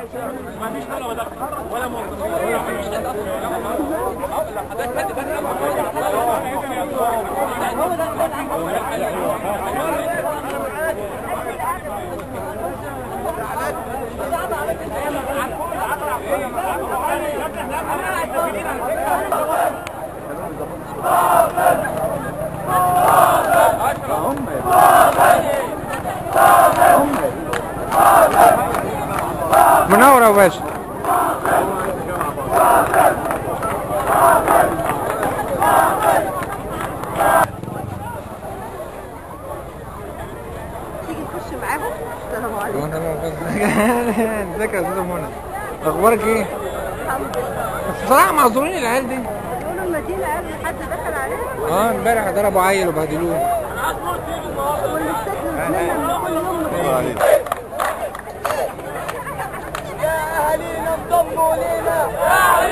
ما فيش ولا مدخل ولا موظف منور يا باشا تيجي تخش معاهم السلام عليكم وانا ازيك يا استاذه منى اخبارك ايه الحمد لله بس بصراحه معذورين العيال دي يقولوا المدينة قبل حد دخل عليهم اه امبارح ضربوا عيل وبهدلوه واللي استكبر مننا كل يوم يا اهالينا انضموا لينا